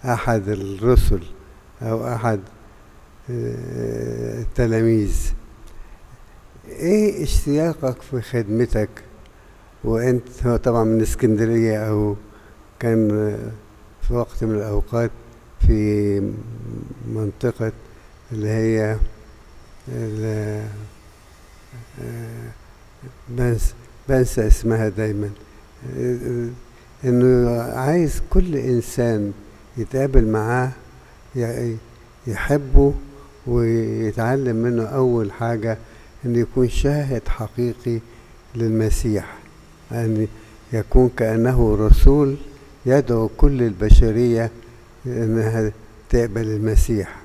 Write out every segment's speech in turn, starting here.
أحد الرسل أو أحد التلاميذ ايه اشتياقك في خدمتك وانت هو طبعا من اسكندرية او كان في وقت من الاوقات في منطقة اللي هي بنسى بنسى اسمها دايما انه عايز كل انسان يتقابل معاه يحبه ويتعلم منه اول حاجه أن يكون شاهد حقيقي للمسيح أن يكون كأنه رسول يدعو كل البشرية أنها تقبل المسيح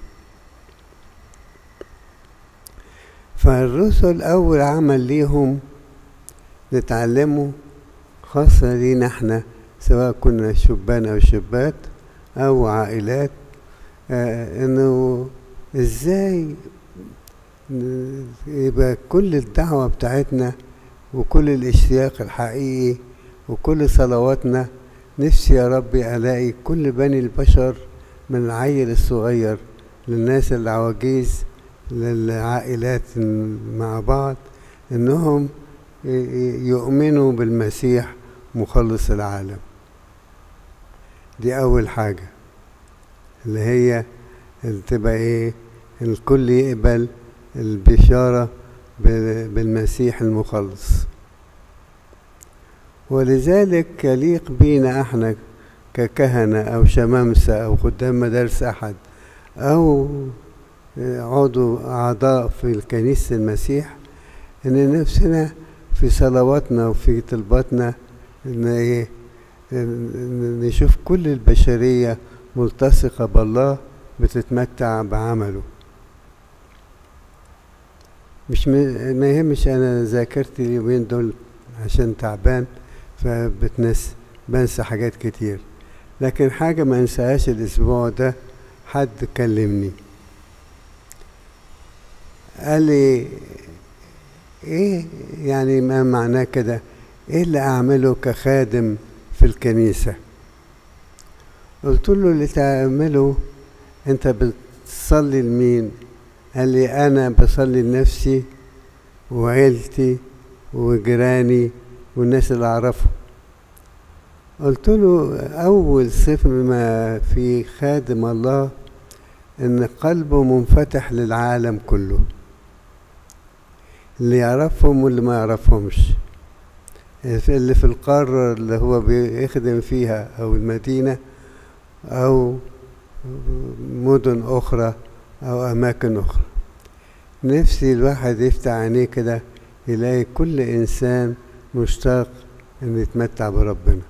فالرسل أول عمل ليهم نتعلمه خاصة لينا احنا سواء كنا شبان أو شابات أو عائلات آه انه ازاي يبقى كل الدعوة بتاعتنا وكل الاشتياق الحقيقي وكل صلواتنا نفسي يا ربي ألاقي كل بني البشر من العيل الصغير للناس العواجيز للعائلات مع بعض إنهم يؤمنوا بالمسيح مخلص العالم دي أول حاجة اللي هي اللي تبقى إيه الكل يقبل البشارة بالمسيح المخلص ولذلك يليق بينا احنا ككهنة أو شمامسة أو خدام مدارس أحد أو عضو أعضاء في كنيسة المسيح إن نفسنا في صلواتنا وفي طلباتنا إن إيه نشوف كل البشرية ملتصقة بالله بتتمتع بعمله مش ما يهمش انا ذاكرتي اليومين دول عشان تعبان فبتنسى بنسى حاجات كتير لكن حاجة ما انساهاش الاسبوع ده حد كلمني قال لي ايه يعني ما معناه كده ايه اللي اعمله كخادم في الكنيسة قلت له اللي تعمله انت بتصلي لمين قال لي انا بصلي لنفسي وعيلتي وجيراني والناس اللي اعرفهم قلت له اول صفر ما في خادم الله ان قلبه منفتح للعالم كله اللي يعرفهم واللي ما يعرفهمش اللي في القارة اللي هو بيخدم فيها أو المدينة أو مدن أخرى أو أماكن أخرى نفسي الواحد يفتح عينيه كده يلاقي كل إنسان مشتاق إنه يتمتع بربنا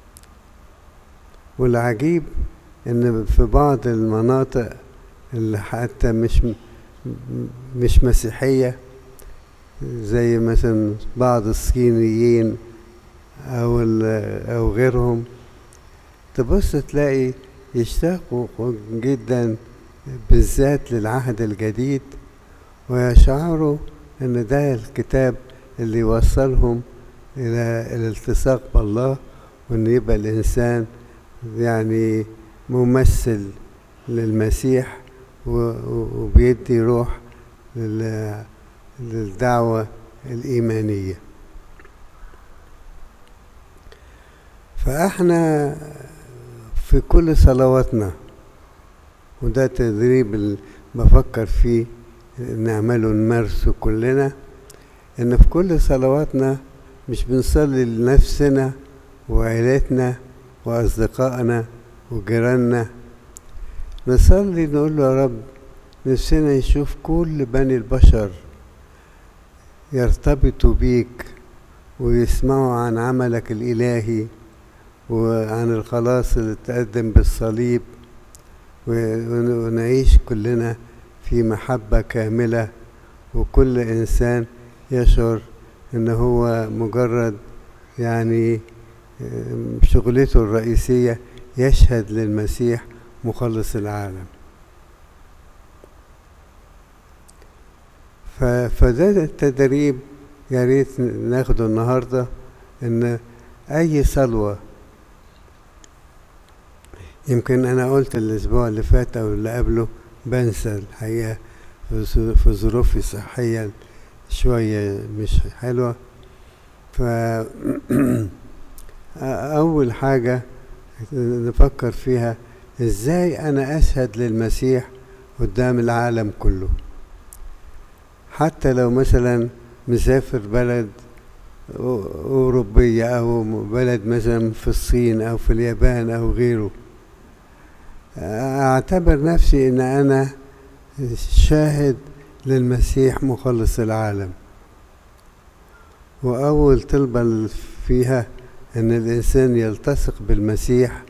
والعجيب إن في بعض المناطق اللي حتى مش مش مسيحية زي مثلا بعض الصينيين أو أو غيرهم تبص تلاقي يشتاقوا جدا بالذات للعهد الجديد ويشعروا ان ده الكتاب اللي يوصلهم الى الالتصاق بالله وان يبقى الانسان يعني ممثل للمسيح وبيدي روح للدعوة الإيمانية فاحنا في كل صلواتنا وده تدريب اللي بفكر فيه نعمله نمارسه كلنا ان في كل صلواتنا مش بنصلي لنفسنا وعيلتنا واصدقائنا وجيراننا نصلي نقول له يا رب نفسنا يشوف كل بني البشر يرتبطوا بيك ويسمعوا عن عملك الإلهي وعن الخلاص اللي تقدم بالصليب ونعيش كلنا في محبة كاملة وكل إنسان يشعر إن هو مجرد يعني شغلته الرئيسية يشهد للمسيح مخلص العالم فده التدريب يا ريت ناخده النهارده ان اي صلوه يمكن أنا قلت الأسبوع اللي فات أو اللي قبله بنسى الحقيقة في ظروفي الصحية شوية مش حلوة ف أول حاجة نفكر فيها إزاي أنا أشهد للمسيح قدام العالم كله حتى لو مثلا مسافر بلد أوروبية أو بلد مثلا في الصين أو في اليابان أو غيره أعتبر نفسي إن أنا شاهد للمسيح مخلص العالم وأول طلبة فيها أن الإنسان يلتصق بالمسيح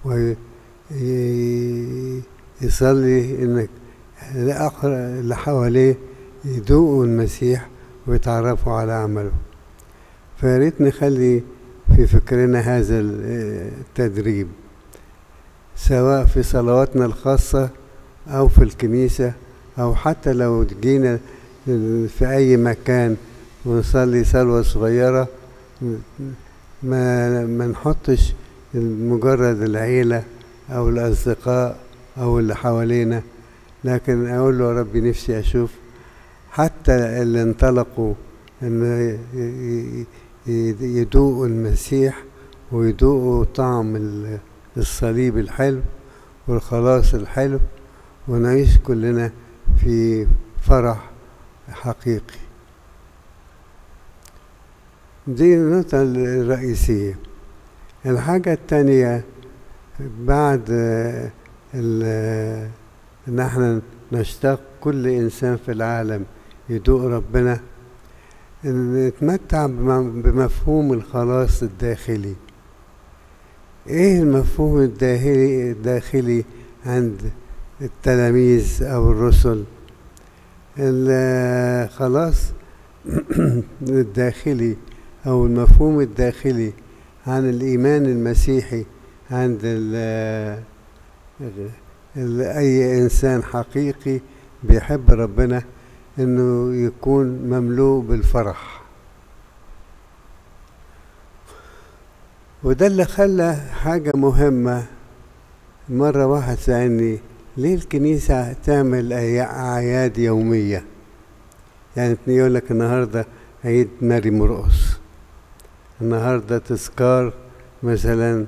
ويصلي إنك اللي حواليه يدوقوا المسيح ويتعرفوا على عمله فياريت نخلي في فكرنا هذا التدريب سواء في صلواتنا الخاصة أو في الكنيسة أو حتى لو جينا في أي مكان ونصلي صلوة صغيرة ما ما نحطش مجرد العيلة أو الأصدقاء أو اللي حوالينا لكن أقول له يا ربي نفسي أشوف حتى اللي انطلقوا إن يدوقوا المسيح ويدوقوا طعم الصليب الحلو والخلاص الحلو ونعيش كلنا في فرح حقيقي دي النقطة الرئيسية الحاجة التانية بعد ان احنا نشتاق كل انسان في العالم يدوق ربنا نتمتع بمفهوم الخلاص الداخلي ايه المفهوم الداخلي الداخلي عند التلاميذ او الرسل الخلاص الداخلي او المفهوم الداخلي عن الايمان المسيحي عند ال ال اي انسان حقيقي بيحب ربنا انه يكون مملوء بالفرح وده اللي خلى حاجة مهمة مرة واحد سألني ليه الكنيسة تعمل أعياد يومية يعني يقول لك النهاردة عيد ماري مرقص النهاردة تذكار مثلا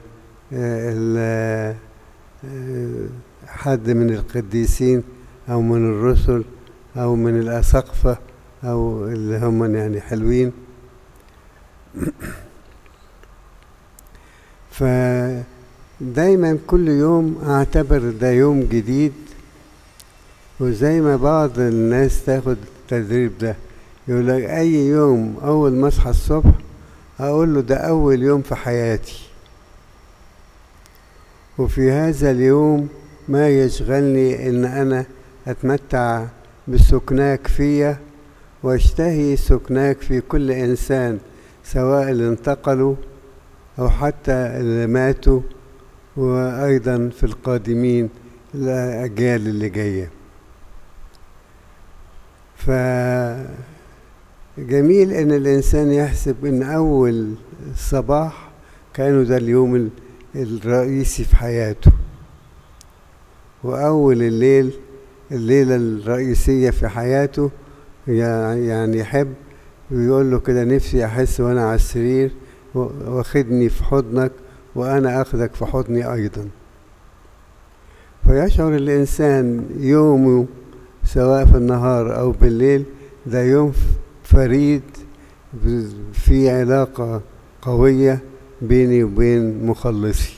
حد من القديسين أو من الرسل أو من الأسقفة أو اللي هم يعني حلوين فدايما كل يوم أعتبر ده يوم جديد وزي ما بعض الناس تاخد التدريب ده يقول لك أي يوم أول ما أصحى الصبح أقول له ده أول يوم في حياتي وفي هذا اليوم ما يشغلني إن أنا أتمتع بسكناك فيا واشتهي سكناك في كل إنسان سواء اللي انتقلوا أو حتى اللي ماتوا وأيضا في القادمين الأجيال اللي جاية فجميل إن الإنسان يحسب إن أول الصباح كانوا ده اليوم الرئيسي في حياته وأول الليل الليلة الرئيسية في حياته يعني يحب ويقول له كده نفسي أحس وأنا على السرير واخدني في حضنك وأنا أخذك في حضني أيضا فيشعر الإنسان يومه سواء في النهار أو بالليل ده يوم فريد في علاقة قوية بيني وبين مخلصي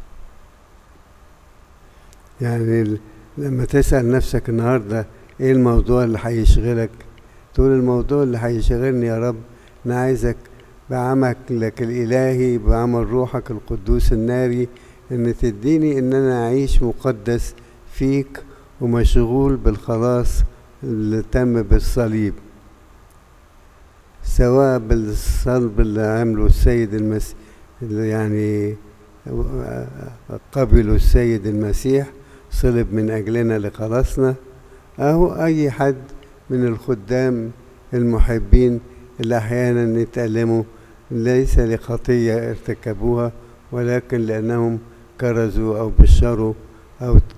يعني لما تسأل نفسك النهاردة ايه الموضوع اللي هيشغلك تقول الموضوع اللي هيشغلني يا رب انا عايزك بعملك الالهي بعمل روحك القدوس الناري ان تديني ان انا اعيش مقدس فيك ومشغول بالخلاص اللي تم بالصليب سواء بالصلب اللي عمله السيد المسيح اللي يعني قبلوا السيد المسيح صلب من أجلنا لخلاصنا أو أي حد من الخدام المحبين اللي أحيانا يتألموا ليس لخطية ارتكبوها ولكن لأنهم كرزوا أو بشروا أو